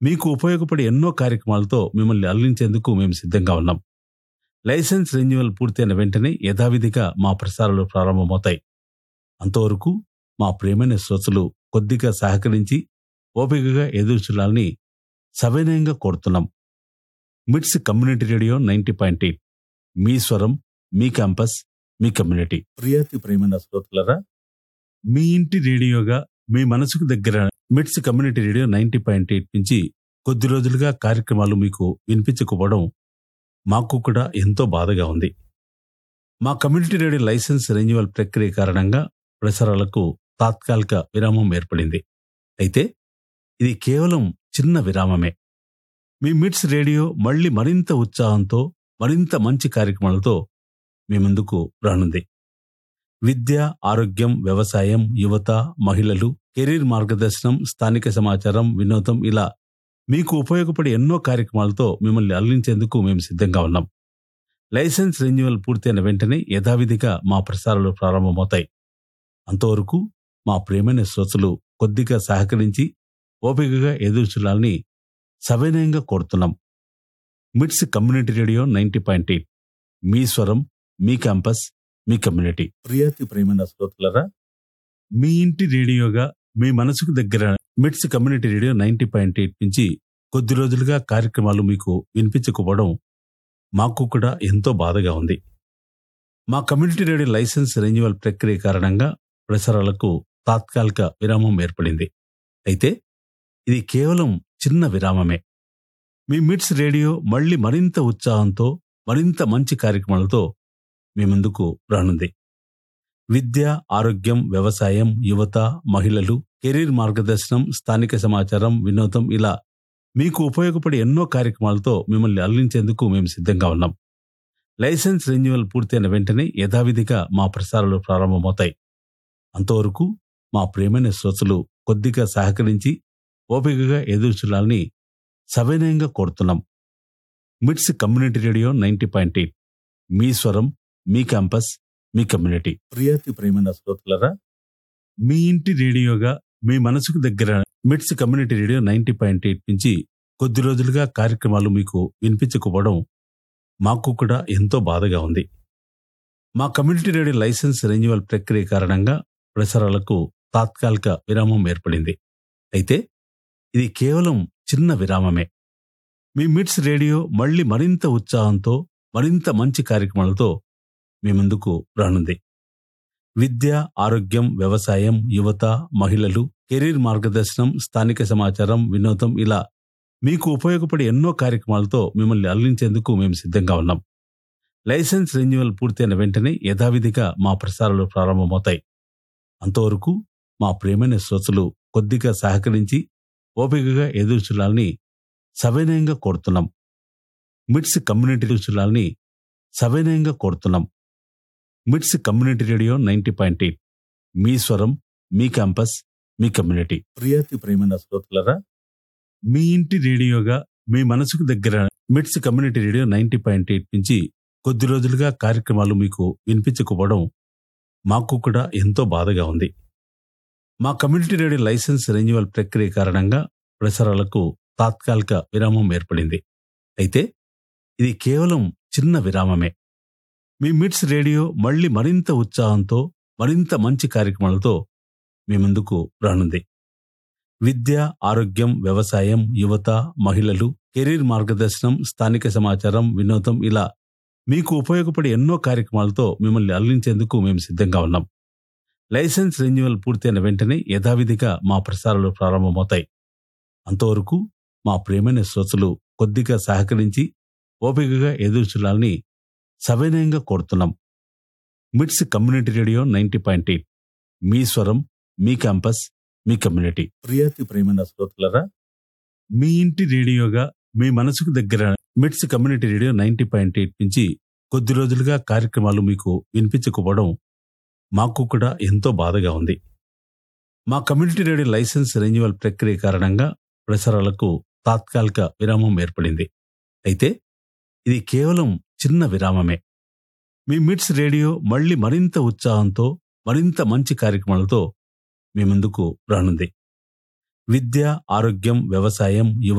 మీకు ఉపయోగపడే ఎన్నో కార్యక్రమాలతో మిమ్మల్ని అల్లించేందుకు మేము సిద్ధంగా ఉన్నాం లైసెన్స్ రెన్యువల్ పూర్తయిన వెంటనే యథావిధిగా మా ప్రసారాలు ప్రారంభమవుతాయి అంతవరకు మా ప్రియమైన శ్రోతలు కొద్దిగా సహకరించి ఓపికగా ఎదురు చూడాలని సవినయంగా కోరుతున్నాం MITS community radio ninety point eight మీ స్వరం మీ క్యాంపస్ మీ కమ్యూనిటీ ప్రియాతి ప్రేమైన శ్రోతలరా మీ ఇంటి రేడియోగా మీ మనసుకు దగ్గర MITS community radio ninety point eight నుంచి కొద్ది రోజులుగా కార్యక్రమాలు మీకు వినిపించకపోవడం మాకు కూడా ఎంతో బాధగా ఉంది మా కమ్యూనిటీ రేడియో లైసెన్స్ రెన్యువల్ ప్రక్రియ కారణంగా ప్రసారాలకు తాత్కాలిక విరామం ఏర్పడింది అయితే ఇది కేవలం చిన్న విరామమే మీ మిట్స్ రేడియో మళ్ళీ మరింత ఉత్సాహంతో మరింత మంచి కార్యక్రమాలతో మీ ముందుకు రానుంది విద్య ఆరోగ్యం వ్యవసాయం యువత మహిళలు కెరీర్ మార్గదర్శనం స్థానిక సమాచారం వినోదం ఇలా మీకు ఉపయోగపడే ఎన్నో కార్యక్రమాలతో మిమ్మల్ని అల్లించేందుకు మేము సిద్ధంగా ఉన్నాం లైసెన్స్ రెన్యువల్ పూర్తయిన వెంటనే యథావిధిగా మా ప్రసారాలు ప్రారంభమవుతాయి అంతవరకు మా ప్రియమైన శ్రోతలు కొద్దిగా సహకరించి ఓపికగా ఎదురు చూడాలని సవినయంగా కోరుతున్నాం MITS community radio ninety point eight మీ స్వరం మీ క్యాంపస్ మీ కమ్యూనిటీ ప్రియాతి ప్రేమైన శ్రోతలరా మీ ఇంటి రేడియోగా మీ మనసుకు దగ్గర MITS community radio ninety point eight నుంచి కొద్ది రోజులుగా కార్యక్రమాలు మీకు వినిపించకపోవడం మాకు కూడా ఎంతో బాధగా ఉంది మా కమ్యూనిటీ రేడియో లైసెన్స్ రెన్యువల్ ప్రక్రియ కారణంగా ప్రసారాలకు తాత్కాలిక విరామం ఏర్పడింది అయితే ఇది కేవలం చిన్న విరామమే మీ మిట్స్ రేడియో మళ్ళీ మరింత ఉత్సాహంతో మరింత మంచి కార్యక్రమాలతో మీ ముందుకు రానుంది విద్య ఆరోగ్యం వ్యవసాయం యువత మహిళలు కెరీర్ మార్గదర్శనం స్థానిక సమాచారం వినోదం ఇలా మీకు ఉపయోగపడే ఎన్నో కార్యక్రమాలతో మిమ్మల్ని అల్లించేందుకు మేము సిద్ధంగా ఉన్నాం లైసెన్స్ రెన్యువల్ పూర్తయిన వెంటనే యథావిధిగా మా ప్రసారాలు ప్రారంభమవుతాయి అంతవరకు మా ప్రియమైన శ్రోతలు కొద్దిగా సహకరించి ఓపికగా ఎదురు చూడాలని సవినయంగా కోరుతున్నాం MITS community radio ninety point eight మీ స్వరం మీ క్యాంపస్ మీ కమ్యూనిటీ ప్రియాతి ప్రేమైన శ్రోతలరా మీ ఇంటి రేడియోగా మీ మనసుకు దగ్గర MITS community radio ninety point eight నుంచి కొద్ది రోజులుగా కార్యక్రమాలు మీకు వినిపించకపోవడం మాకు కూడా ఎంతో బాధగా ఉంది మా కమ్యూనిటీ రేడియో లైసెన్స్ రెన్యువల్ ప్రక్రియ కారణంగా ప్రసారాలకు తాత్కాలిక విరామం ఏర్పడింది అయితే ఇది కేవలం చిన్న విరామమే మీ మిట్స్ రేడియో మళ్ళీ మరింత ఉత్సాహంతో మరింత మంచి కార్యక్రమాలతో మీ ముందుకు రానుంది విద్య ఆరోగ్యం వ్యవసాయం యువత మహిళలు కెరీర్ మార్గదర్శనం స్థానిక సమాచారం వినోదం ఇలా మీకు ఉపయోగపడే ఎన్నో కార్యక్రమాలతో మిమ్మల్ని అల్లించేందుకు మేము సిద్ధంగా ఉన్నాం లైసెన్స్ రెన్యువల్ పూర్తయిన వెంటనే యథావిధిగా మా ప్రసారాలు ప్రారంభమవుతాయి అంతవరకు మా ప్రియమైన శ్రోతలు కొద్దిగా సహకరించి ఓపికగా ఎదురు చూడాలని సవినయంగా కోరుతున్నాం మిట్స్ కమ్యూనిటీ చూడాలని సవినయంగా కోరుతున్నాం MITS community radio ninety point eight మీ స్వరం మీ క్యాంపస్ మీ కమ్యూనిటీ ప్రియాతి ప్రేమైన శ్రోతలరా మీ ఇంటి రేడియోగా మీ మనసుకు దగ్గర MITS community radio ninety point eight నుంచి కొద్ది రోజులుగా కార్యక్రమాలు మీకు వినిపించకపోవడం మాకు కూడా ఎంతో బాధగా ఉంది మా కమ్యూనిటీ రేడియో లైసెన్స్ రెన్యువల్ ప్రక్రియ కారణంగా ప్రసారాలకు తాత్కాలిక విరామం ఏర్పడింది అయితే ఇది కేవలం చిన్న విరామమే మీ మిట్స్ రేడియో మళ్ళీ మరింత ఉత్సాహంతో మరింత మంచి కార్యక్రమాలతో మీ ముందుకు రానుంది విద్య ఆరోగ్యం వ్యవసాయం యువత మహిళలు కెరీర్ మార్గదర్శనం స్థానిక సమాచారం వినోదం ఇలా మీకు ఉపయోగపడే ఎన్నో కార్యక్రమాలతో మిమ్మల్ని అల్లించేందుకు మేము సిద్ధంగా ఉన్నాం లైసెన్స్ రెన్యువల్ పూర్తయిన వెంటనే యథావిధిగా మా ప్రసారాలు ప్రారంభమవుతాయి అంతవరకు మా ప్రియమైన శ్రోతలు కొద్దిగా సహకరించి ఓపికగా ఎదురు చూడాలని సవినయంగా కోరుతున్నాం MITS community radio ninety point eight మీ స్వరం మీ క్యాంపస్ మీ కమ్యూనిటీ ప్రియాతి ప్రేమైన శ్రోతలరా మీ ఇంటి రేడియోగా మీ మనసుకు దగ్గర MITS community radio ninety point eight నుంచి కొద్ది రోజులుగా కార్యక్రమాలు మీకు వినిపించకపోవడం మాకు కూడా ఎంతో బాధగా ఉంది మా కమ్యూనిటీ రేడియో లైసెన్స్ రెన్యువల్ ప్రక్రియ కారణంగా ప్రసారాలకు తాత్కాలిక విరామం ఏర్పడింది అయితే ఇది కేవలం చిన్న విరామమే మీ మిట్స్ రేడియో మళ్ళీ మరింత ఉత్సాహంతో మరింత మంచి కార్యక్రమాలతో మీ ముందుకు రానుంది విద్య ఆరోగ్యం వ్యవసాయం యువ